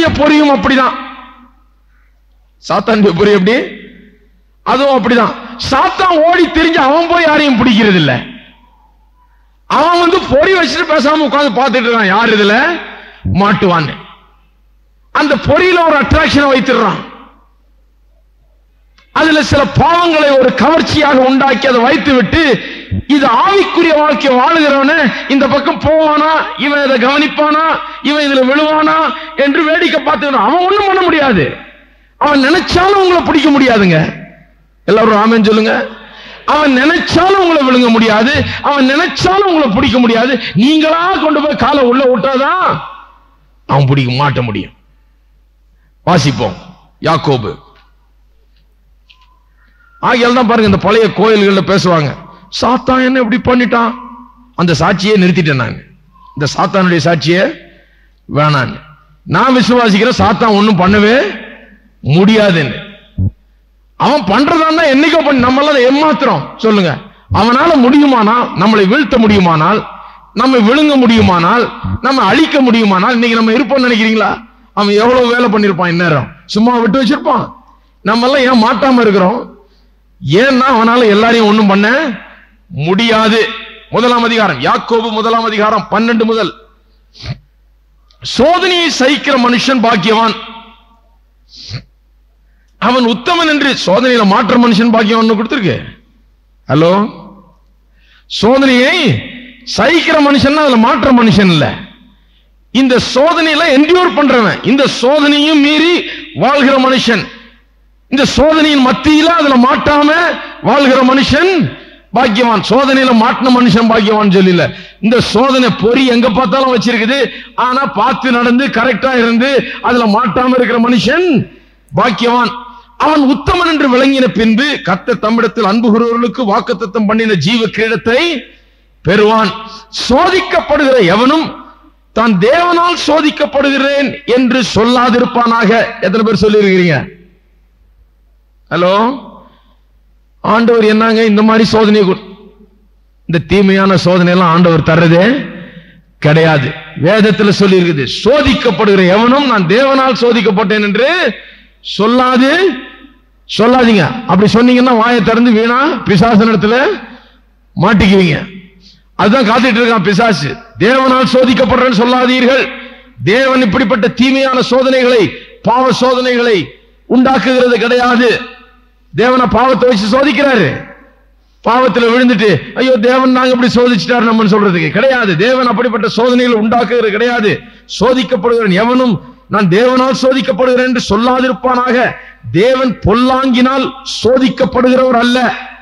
சாத்தானுடைய பொறியும் அப்படிதான் சாத்தானுடைய பொறி எப்படி அதுவும் அப்படிதான் சாத்தான் ஓடி திரிஞ்சு அவன் போய் யாரையும் பிடிக்கிறது இல்ல அவன் வந்து பொறி வச்சுட்டு பேசாம உட்கார்ந்து பார்த்துட்டு இருக்கான் யார் இதுல மாட்டுவான்னு அந்த பொறியில ஒரு அட்ராக்ஷனை வைத்துடுறான் அதுல சில பாவங்களை ஒரு கவர்ச்சியாக உண்டாக்கி அதை வைத்து விட்டு இது ஆவிக்குரிய வாழ்க்கை வாழுகிறவன இந்த பக்கம் போவானா இவன் இதை கவனிப்பானா இவன் இதுல விழுவானா என்று வேடிக்கை பார்த்து அவன் ஒண்ணும் பண்ண முடியாது அவன் நினைச்சாலும் உங்களை பிடிக்க முடியாதுங்க எல்லாரும் ஆமென் சொல்லுங்க அவன் நினைச்சாலும் உங்களை விழுங்க முடியாது அவன் நினைச்சாலும் உங்களை பிடிக்க முடியாது நீங்களா கொண்டு போய் காலை உள்ள விட்டாதான் அவன் பிடிக்க மாட்ட முடியும் வாசிப்போம் யாக்கோபு ஆகியால் தான் பாருங்க இந்த பழைய கோயில்கள்ல பேசுவாங்க சாத்தான் என்ன இப்படி பண்ணிட்டான் அந்த சாட்சியை நிறுத்திட்டேன் நான் இந்த சாத்தானுடைய சாட்சியை வேணான்னு நான் விசுவாசிக்கிறேன் சாத்தான் ஒண்ணும் பண்ணவே முடியாதுன்னு அவன் பண்றதா இருந்தா என்னைக்கோ பண்ணி நம்மள அதை ஏமாத்துறோம் சொல்லுங்க அவனால முடியுமானா நம்மளை வீழ்த்த முடியுமானால் நம்ம விழுங்க முடியுமானால் நம்ம அழிக்க முடியுமானால் இன்னைக்கு நம்ம இருப்போம்னு நினைக்கிறீங்களா அவன் எவ்வளவு வேலை பண்ணிருப்பான் இந்நேரம் சும்மா விட்டு வச்சிருப்பான் நம்ம எல்லாம் ஏன் மாட்டாம இருக்கிறோம் ஏன்னா அவனால எல்லாரையும் ஒண்ணும் பண்ண முடியாது முதலாம் அதிகாரம் யாக்கோபு முதலாம் அதிகாரம் பன்னெண்டு முதல் சோதனையை சகிக்கிற மனுஷன் பாக்கியவான் அவன் உத்தமன் என்று சோதனையில மாற்ற மனுஷன் பாக்கியவான் கொடுத்திருக்கு ஹலோ சோதனையை சகிக்கிற மனுஷன் அதுல மாற்ற மனுஷன் இல்ல இந்த சோதனையில என்டியூர் பண்றவன் இந்த சோதனையும் மீறி வாழ்கிற மனுஷன் இந்த சோதனையின் மத்தியில அதுல மாட்டாம வாழ்கிற மனுஷன் பாக்கியவான் சோதனையில மாட்டின மனுஷன் பாக்கியவான் சொல்லல இந்த சோதனை பொறி எங்க பார்த்தாலும் வச்சிருக்குது ஆனா பார்த்து நடந்து கரெக்டா இருந்து அதுல மாட்டாம இருக்கிற மனுஷன் பாக்கியவான் அவன் உத்தமன் என்று விளங்கின பின்பு கத்த தம்மிடத்தில் அன்புகிறவர்களுக்கு வாக்குத்தத்தம் பண்ணின ஜீவ கிரீடத்தை பெறுவான் சோதிக்கப்படுகிற எவனும் தான் தேவனால் சோதிக்கப்படுகிறேன் என்று சொல்லாதிருப்பானாக எத்தனை பேர் சொல்லியிருக்கிறீங்க ஹலோ ஆண்டவர் என்னங்க இந்த மாதிரி சோதனை கொடு- இந்த தீமையான சோதனை எல்லாம் ஆண்டவர் தர்றதே கிடையாது வேதத்துல சொல்லி இருக்குது சோதிக்கப்படுகிற எவனும் நான் தேவனால் சோதிக்கப்பட்டேன் என்று சொல்லாது சொல்லாதீங்க அப்படி சொன்னீங்கன்னா வாயை திறந்து வீணா பிசாசனத்துல மாட்டிக்குவீங்க அதுதான் காத்துட்டு இருக்கான் பிசாசு தேவனால் சோதிக்கப்படுறேன்னு சொல்லாதீர்கள் தேவன் இப்படிப்பட்ட தீமையான சோதனைகளை பாவ சோதனைகளை உண்டாக்குகிறது கிடையாது தேவனை பாவத்தை வச்சு சோதிக்கிறாரு பாவத்துல விழுந்துட்டு ஐயோ தேவன் நாங்க இப்படி சோதிச்சிட்டாரு நம்ம சொல்றதுக்கு கிடையாது தேவன் அப்படிப்பட்ட சோதனைகள் உண்டாக்குகிறது கிடையாது சோதிக்கப்படுகிறேன் எவனும் நான் தேவனால் சோதிக்கப்படுகிறேன் என்று சொல்லாதிருப்பானாக தேவன் பொல்லாங்கினால் சோதிக்கப்படுகிறவர் அல்ல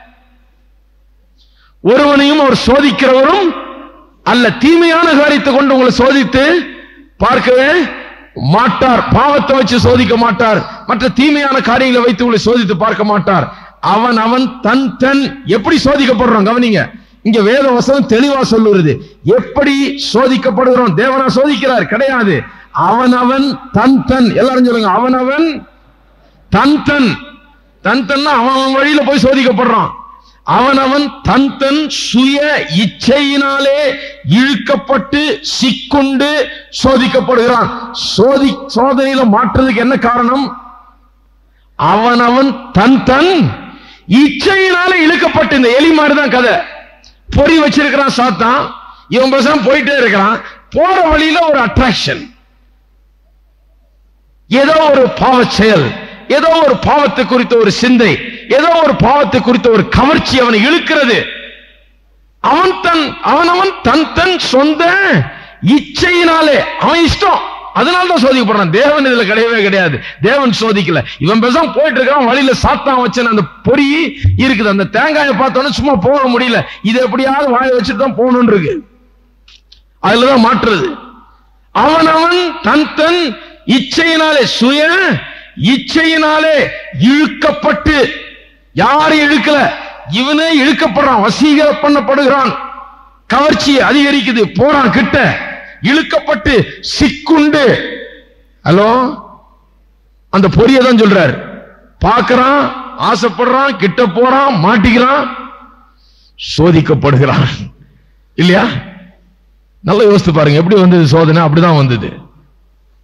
ஒருவனையும் அவர் சோதிக்கிறவரும் அல்ல தீமையான காரியத்தை கொண்டு உங்களை சோதித்து பார்க்கவே மாட்டார் பாவத்தை வச்சு சோதிக்க மாட்டார் மற்ற தீமையான காரியங்களை வைத்து உங்களை சோதித்து பார்க்க மாட்டார் அவன் அவன் தன் தன் எப்படி சோதிக்கப்படுறோம் கவனிங்க இங்க வேத வசனம் தெளிவா சொல்லுறது எப்படி சோதிக்கப்படுகிறோம் தேவனா சோதிக்கிறார் கிடையாது அவன் அவன் தன் தன் எல்லாரும் சொல்லுங்க அவன் அவன் தன் தன் தன் தன்னா அவன் அவன் வழியில போய் சோதிக்கப்படுறான் அவனவன் தன் தன் சுய இச்சையினாலே இழுக்கப்பட்டு சிக்குண்டு சோதிக்கப்படுகிறான் சோதி சோதனையில மாற்றுறதுக்கு என்ன காரணம் அவனவன் தன் தன் இச்சையினாலே இழுக்கப்பட்டு இந்த எலி மாதிரி தான் கதை பொறி வச்சிருக்கிறான் சாத்தான் இவன் பேசாம போயிட்டே இருக்கிறான் போற வழியில ஒரு அட்ராக்ஷன் ஏதோ ஒரு பாவ செயல் ஏதோ ஒரு பாவத்தை குறித்த ஒரு சிந்தை ஏதோ ஒரு பாவத்தை குறித்த ஒரு கவர்ச்சி அவனை இழுக்கிறது அவன் தன் அவனவன் தன் தன் சொந்த இச்சையினாலே அவன் இஷ்டம் அதனால தான் சோதிக்கப்படுறான் தேவன் இதுல கிடையவே கிடையாது தேவன் சோதிக்கல இவன் பேசாம போயிட்டு இருக்கான் வழியில சாத்தான் வச்சன அந்த பொறி இருக்குது அந்த தேங்காயை பார்த்தோன்னே சும்மா போக முடியல இது எப்படியாவது வாய வச்சுட்டு தான் போகணும்னு இருக்கு அதுலதான் மாற்றுறது அவனவன் தன் தன் இச்சையினாலே சுய இச்சையினாலே இழுக்கப்பட்டு யாரும் இழுக்கல இவனே இழுக்கப்படுறான் வசீகர பண்ணப்படுகிறான் கவர்ச்சி அதிகரிக்குது போறான் கிட்ட இழுக்கப்பட்டு சிக்குண்டு ஹலோ அந்த பொரிய தான் சொல்றார் பார்க்கறான் ஆசைப்படுறான் கிட்ட போறான் மாட்டிக்கிறான் சோதிக்கப்படுகிறான் இல்லையா நல்லா யோசித்து பாருங்க எப்படி வந்தது சோதனை அப்படிதான் வந்தது